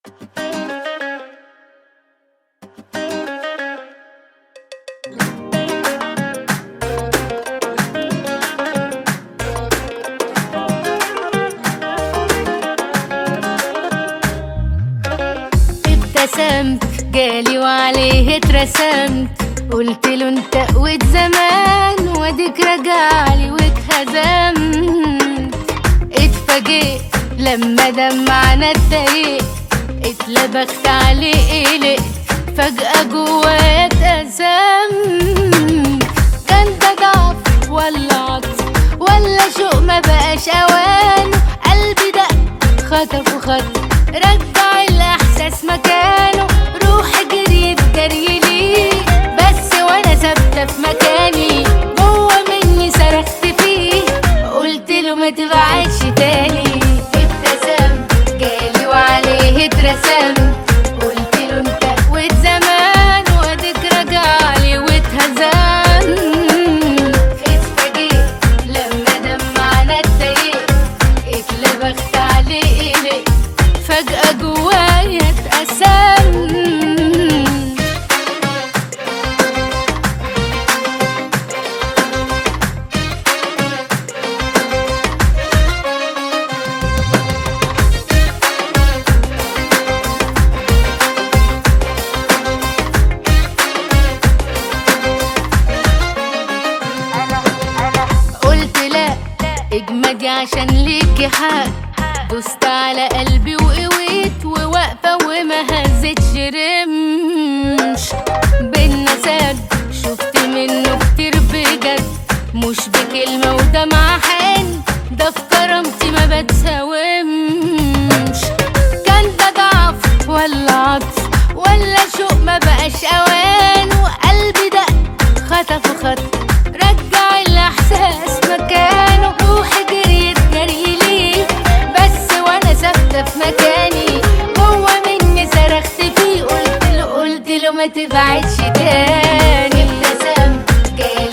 ابتسمت جالي وعليه اترسمت قلت له انت قوت زمان واديك رجعلي واتهزمت اتفاجئت لما دمعنا اتضايقت اتلبخت عليه قلقت فجأة جوايا اتأزمت كان ده ضعف ولا عطف ولا شوق ما بقاش اوان قلبي دق خطف وخطف رجع الاحساس مكانه روحي جريت جري ليه بس وانا ثابته في مكاني جوه مني صرخت فيه قلت له ما تبعدش تاني ابتسمت جالي وعليه اترسمت قلت له انت قوت زمان واديك رجعلي واتهزمت اتفاجئت لما دمعنا اتضايقت اتلبخت عليه قلقت فجأة جوايا اتقسمت قلت لا اجمدي عشان ليكي حق دوست على قلبي وقويت وواقفة وما هزتش رمش بينا سد شفت منه كتير بجد مش بكلمة ودمعة حن ده في كرامتي ما بتساومش كان ده ضعف ولا عطف ولا شوق ما بقاش اوان وقلبي دق خطف وخطف رجع الاحساس مكانه روحي جريت جري ليه بس وانا ثابته في مكاني جوه مني صرخت فيه قلت له قلت له ما تبعدش تاني ابتسمت جالي